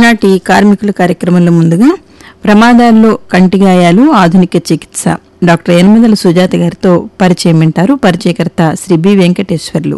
ఈనాటి కార్మికుల కార్యక్రమంలో ముందుగా ప్రమాదాల్లో కంటి గాయాలు ఆధునిక చికిత్స డాక్టర్ యనమదల సుజాత గారితో పరిచయం వింటారు పరిచయకర్త శ్రీ బి వెంకటేశ్వర్లు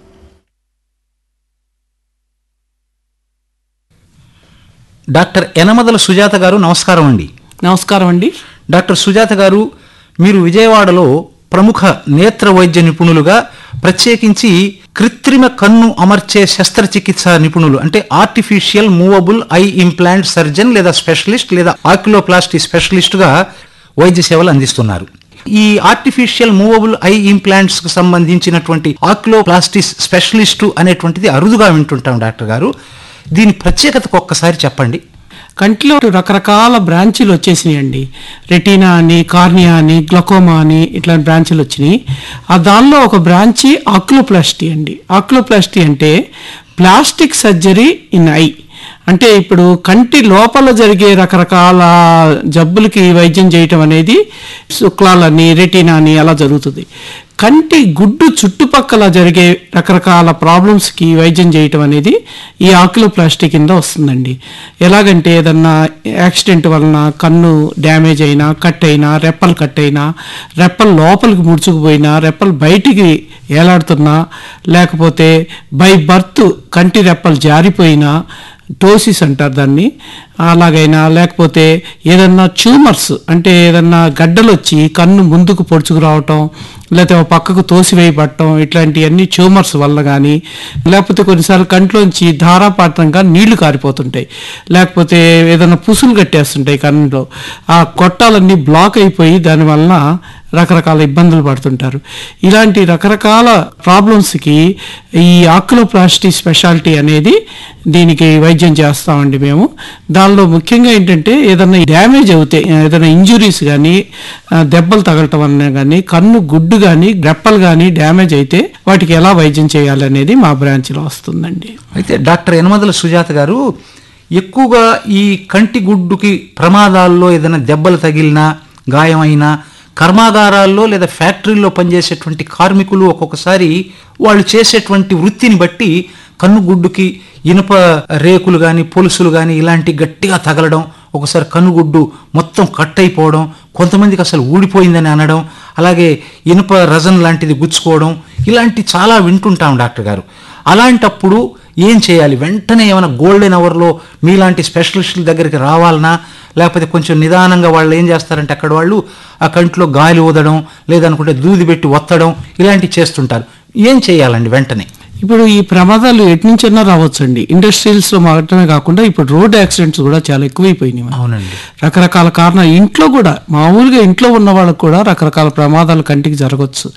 డాక్టర్ యనమదల సుజాత గారు నమస్కారం అండి నమస్కారం అండి డాక్టర్ సుజాత గారు మీరు విజయవాడలో ప్రముఖ నేత్ర వైద్య నిపుణులుగా ప్రత్యేకించి కృత్రిమ కన్ను అమర్చే శస్త్రచికిత్స నిపుణులు అంటే artificial movable eye implant surgeon లేదా స్పెషలిస్ట్ లేదా ఆక్యులోప్లాస్టీ స్పెషలిస్ట్గా వైద్య సేవలు అందిస్తున్నారు ఈ ఆర్టిఫిషియల్ మూవబుల్ ఐ ఇంప్లాంట్స్ కు సంబంధించినటువంటి ఆక్యులోప్లాస్టిస్ స్పెషలిస్టు అనేటువంటిది అరుదుగా వింటుంటాం డాక్టర్ గారు దీని ప్రత్యేకతకు ఒక్కసారి చెప్పండి కంటిలో రకరకాల బ్రాంచీలు వచ్చేసినాయండి రెటీనా అని కార్నియా అని గ్లకోమా అని ఇట్లాంటి బ్రాంచీలు వచ్చినాయి ఆ దానిలో ఒక బ్రాంచి ఆక్లోప్లాస్టీ అండి ఆక్లోప్లాస్టీ అంటే ప్లాస్టిక్ సర్జరీ ఇన్ ఐ అంటే ఇప్పుడు కంటి లోపల జరిగే రకరకాల జబ్బులకి వైద్యం చేయటం అనేది శుక్లాలని రెటీనా అని అలా జరుగుతుంది కంటి గుడ్డు చుట్టుపక్కల జరిగే రకరకాల ప్రాబ్లమ్స్కి వైద్యం చేయటం అనేది ఈ ఆక్యులోప్లాస్టిక్ కింద వస్తుందండి ఎలాగంటే ఏదన్నా యాక్సిడెంట్ వలన కన్ను డ్యామేజ్ అయినా కట్ అయినా రెప్పలు కట్ అయినా రెప్పలు లోపలికి ముడుచుకుపోయినా రెప్పలు బయటికి ఏలాడుతున్నా లేకపోతే బై బర్త్ కంటి రెప్పలు జారిపోయినా టోసిస్ అంటారు దాన్ని అలాగైనా లేకపోతే ఏదన్నా ట్యూమర్స్ అంటే ఏదన్నా గడ్డలు వచ్చి కన్ను ముందుకు పొడుచుకు రావటం లేకపోతే ఒక పక్కకు తోసివేయబడటం ఇట్లాంటివన్నీ ట్యూమర్స్ వల్ల కానీ లేకపోతే కొన్నిసార్లు కంట్లోంచి ధారాపాతంగా నీళ్లు కారిపోతుంటాయి లేకపోతే ఏదైనా పుసులు కట్టేస్తుంటాయి కన్నులో ఆ కొట్టాలన్నీ బ్లాక్ అయిపోయి దానివలన రకరకాల ఇబ్బందులు పడుతుంటారు ఇలాంటి రకరకాల ప్రాబ్లమ్స్కి ఈ ఆక్యులోప్లాస్టీ స్పెషాలిటీ అనేది దీనికి వైద్యం చేస్తామండి మేము దానిలో ముఖ్యంగా ఏంటంటే ఏదైనా డ్యామేజ్ అవుతే ఏదైనా ఇంజురీస్ కానీ దెబ్బలు తగలటం వలన కానీ కన్ను గుడ్డు కానీ రెప్పలు కానీ డ్యామేజ్ అయితే వాటికి ఎలా వైద్యం చేయాలనేది మా బ్రాంచ్లో వస్తుందండి అయితే డాక్టర్ యనమదల సుజాత గారు ఎక్కువగా ఈ కంటి గుడ్డుకి ప్రమాదాల్లో ఏదైనా దెబ్బలు తగిలినా గాయమైనా కర్మాగారాల్లో లేదా ఫ్యాక్టరీల్లో పనిచేసేటువంటి కార్మికులు ఒక్కొక్కసారి వాళ్ళు చేసేటువంటి వృత్తిని బట్టి కన్నుగుడ్డుకి ఇనుప రేకులు కానీ పొలుసులు కానీ ఇలాంటి గట్టిగా తగలడం ఒకసారి కన్నుగుడ్డు మొత్తం కట్ అయిపోవడం కొంతమందికి అసలు ఊడిపోయిందని అనడం అలాగే ఇనుప రజన్ లాంటిది గుచ్చుకోవడం ఇలాంటి చాలా వింటుంటాం డాక్టర్ గారు అలాంటప్పుడు ఏం చేయాలి వెంటనే ఏమైనా గోల్డెన్ అవర్లో మీలాంటి స్పెషలిస్టుల దగ్గరికి రావాలనా లేకపోతే కొంచెం నిదానంగా వాళ్ళు ఏం చేస్తారంటే అక్కడ వాళ్ళు ఆ కంట్లో గాలి ఊదడం లేదనుకుంటే దూది పెట్టి ఒత్తడం ఇలాంటివి చేస్తుంటారు ఏం చేయాలండి వెంటనే ఇప్పుడు ఈ ప్రమాదాలు ఎటు నుంచైనా రావచ్చండి ఇండస్ట్రియల్స్ లో మాత్రమే కాకుండా ఇప్పుడు రోడ్ యాక్సిడెంట్స్ కూడా చాలా ఎక్కువైపోయినాయి మనకి. అవునండి రకరకాల కారణాలు ఇంట్లో కూడా మామూలుగా ఇంట్లో ఉన్న వాళ్ళకు కూడా రకరకాల ప్రమాదాలు కంటికి జరగవచ్చు